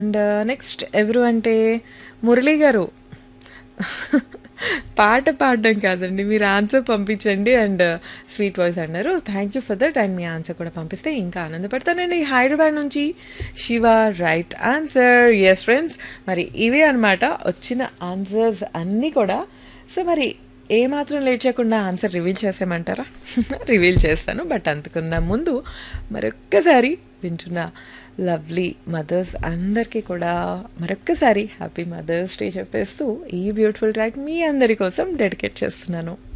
and next ఎవరు అంటే మురళి గారు పాట పాడడం కాదండి మీరు ఆన్సర్ పంపించండి అండ్ స్వీట్ వాయిస్ అన్నారు thank you for that and మీ ఆన్సర్ కూడా పంపిస్తే ఇంకా ఆనందపడతానండి హైదరాబాద్ నుంచి Shiva right answer yes friends మరి ఇవే అనమాట వచ్చిన ఆన్సర్స్ అన్నీ కూడా సో మరి ఏ మాత్రం లేట్ చేయకుండా ఆన్సర్ రివీల్ చేసేయమంటారా రివీల్ చేస్తాను బట్ అంతకున్న ముందు మరొక్కసారి వింటున్న లవ్లీ మదర్స్ అందరికీ కూడా మరొక్కసారి హ్యాపీ మదర్స్ డే చెప్పేస్తూ ఈ బ్యూటిఫుల్ ట్రాక్ మీ అందరి కోసం డెడికేట్ చేస్తున్నాను